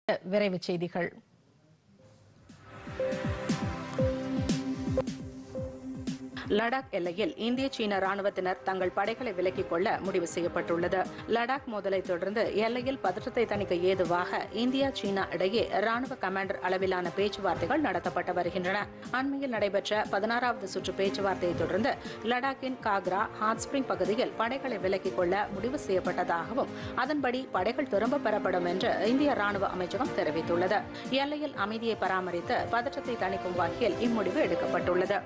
விரைவுச் செய்திகள் லடாக் எல்லையில் இந்திய சீன ராணுவத்தினர் தங்கள் படைகளை விலக்கிக் கொள்ள முடிவு செய்யப்பட்டுள்ளது லடாக் மோதலை தொடர்ந்து எல்லையில் பதற்றத்தை தணிக்க ஏதுவாக இந்தியா சீனா இடையே ராணுவ கமாண்டர் அளவிலான பேச்சுவார்த்தைகள் நடத்தப்பட்டு வருகின்றன அண்மையில் நடைபெற்ற பதினாறாவது சுற்று பேச்சுவார்த்தையை தொடர்ந்து லடாக்கின் காக்ரா ஹாட் ஸ்பிரிங் பகுதியில் படைகளை விலக்கிக் கொள்ள முடிவு செய்யப்பட்டதாகவும் அதன்படி படைகள் திரும்பப் பெறப்படும் என்று இந்திய ராணுவ அமைச்சகம் தெரிவித்துள்ளது எல்லையில் அமைதியை பராமரித்து பதற்றத்தை தணிக்கும் வகையில் இம்முடிவு எடுக்கப்பட்டுள்ளது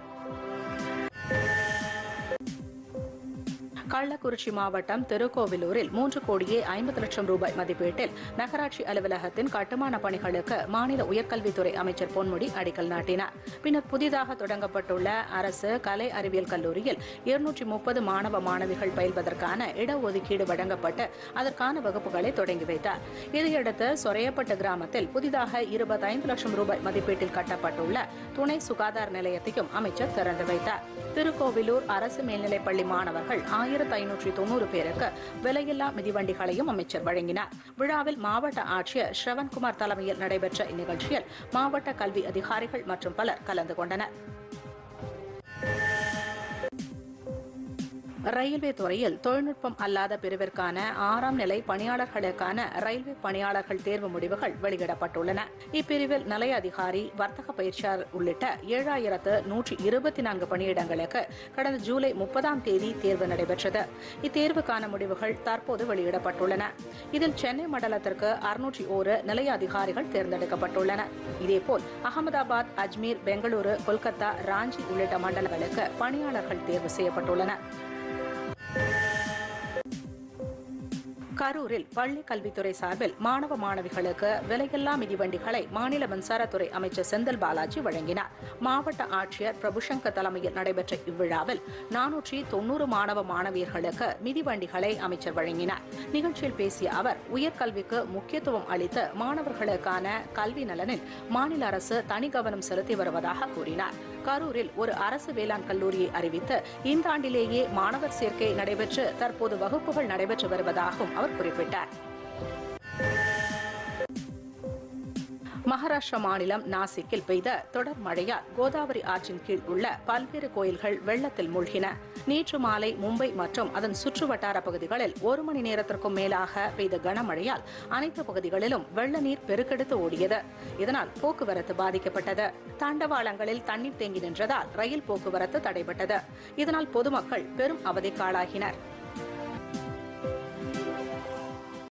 கள்ளக்குறிச்சி மாவட்டம் திருக்கோவிலூரில் மூன்று கோடியே ஐம்பது லட்சம் ரூபாய் மதிப்பீட்டில் நகராட்சி அலுவலகத்தின் கட்டுமான பணிகளுக்கு மாநில உயர்கல்வித்துறை அமைச்சர் பொன்முடி அடிக்கல் நாட்டினார் பின்னர் புதிதாக தொடங்கப்பட்டுள்ள அரசு கலை அறிவியல் கல்லூரியில் இருநூற்றி முப்பது மாணவ மாணவிகள் பயில்வதற்கான இடஒதுக்கீடு வழங்கப்பட்டு அதற்கான வகுப்புகளை தொடங்கி வைத்தார் இதையடுத்து சொரையப்பட்ட கிராமத்தில் புதிதாக இருபத்தைந்து லட்சம் ரூபாய் மதிப்பீட்டில் கட்டப்பட்டுள்ள துணை சுகாதார நிலையத்தையும் அமைச்சர் திறந்து வைத்தார் திருக்கோவிலூர் அரசு மேல்நிலைப்பள்ளி மாணவர்கள் ஆயிரத்து ஐநூற்றி தொண்ணூறு பேருக்கு விலையில்லா மிதிவண்டிகளையும் அமைச்சர் வழங்கினார் விழாவில் மாவட்ட ஆட்சியர் ஸ்ரவன்குமார் தலைமையில் நடைபெற்ற இந்நிகழ்ச்சியில் மாவட்ட கல்வி அதிகாரிகள் மற்றும் பலர் கலந்து கொண்டனர் ரயில்வே துறையில் தொழில்நுட்பம் அல்லாத பிரிவிற்கான ஆறாம் நிலை பணியாளர்களுக்கான ரயில்வே பணியாளர்கள் தேர்வு முடிவுகள் வெளியிடப்பட்டுள்ளன இப்பிரிவில் நிலைய அதிகாரி வர்த்தக பயிற்சியாளர் உள்ளிட்ட ஏழாயிரத்து நூற்றி இருபத்தி நான்கு பணியிடங்களுக்கு கடந்த ஜூலை முப்பதாம் தேதி தேர்வு நடைபெற்றது இத்தேர்வுக்கான முடிவுகள் தற்போது வெளியிடப்பட்டுள்ளன இதில் சென்னை மண்டலத்திற்கு அறுநூற்றி ஓரு நிலைய அதிகாரிகள் தேர்ந்தெடுக்கப்பட்டுள்ளனர் இதேபோல் அகமதாபாத் அஜ்மீர் பெங்களூரு கொல்கத்தா ராஞ்சி உள்ளிட்ட மண்டலங்களுக்கு பணியாளர்கள் தேர்வு செய்யப்பட்டுள்ளனர் கரூரில் பள்ளி கல்வித்துறை சார்பில் மாணவ மாணவிகளுக்கு விலையில்லா மிதிவண்டிகளை மாநில மின்சாரத்துறை அமைச்சர் செந்தில் பாலாஜி வழங்கினார் மாவட்ட ஆட்சியர் பிரபுசங்கர் தலைமையில் நடைபெற்ற இவ்விழாவில் நானூற்றி தொன்னூறு மாணவ மாணவியர்களுக்கு மிதிவண்டிகளை அமைச்சர் வழங்கினார் நிகழ்ச்சியில் பேசிய அவர் உயர்கல்விக்கு முக்கியத்துவம் அளித்து மாணவர்களுக்கான கல்வி நலனில் மாநில அரசு தனி கவனம் செலுத்தி வருவதாக கூறினார் கரூரில் ஒரு அரசு வேளாண் கல்லூரியை அறிவித்து இந்த ஆண்டிலேயே மாணவர் சேர்க்கை நடைபெற்று தற்போது வகுப்புகள் நடைபெற்று வருவதாகவும் அவர் குறிப்பிட்டார் மகாராஷ்டிரா மாநிலம் நாசிக்கில் பெய்த தொடர் மழையால் கோதாவரி ஆற்றின் கீழ் உள்ள பல்வேறு கோயில்கள் வெள்ளத்தில் மூழ்கின நேற்று மாலை மும்பை மற்றும் அதன் சுற்று வட்டார பகுதிகளில் ஒரு மணி நேரத்திற்கும் மேலாக பெய்த கனமழையால் அனைத்து பகுதிகளிலும் வெள்ள நீர் பெருக்கெடுத்து ஓடியது இதனால் போக்குவரத்து பாதிக்கப்பட்டது தண்டவாளங்களில் தண்ணீர் தேங்கி நின்றதால் ரயில் போக்குவரத்து தடைபட்டது இதனால் பொதுமக்கள் பெரும் அவதிக்காளாகினர்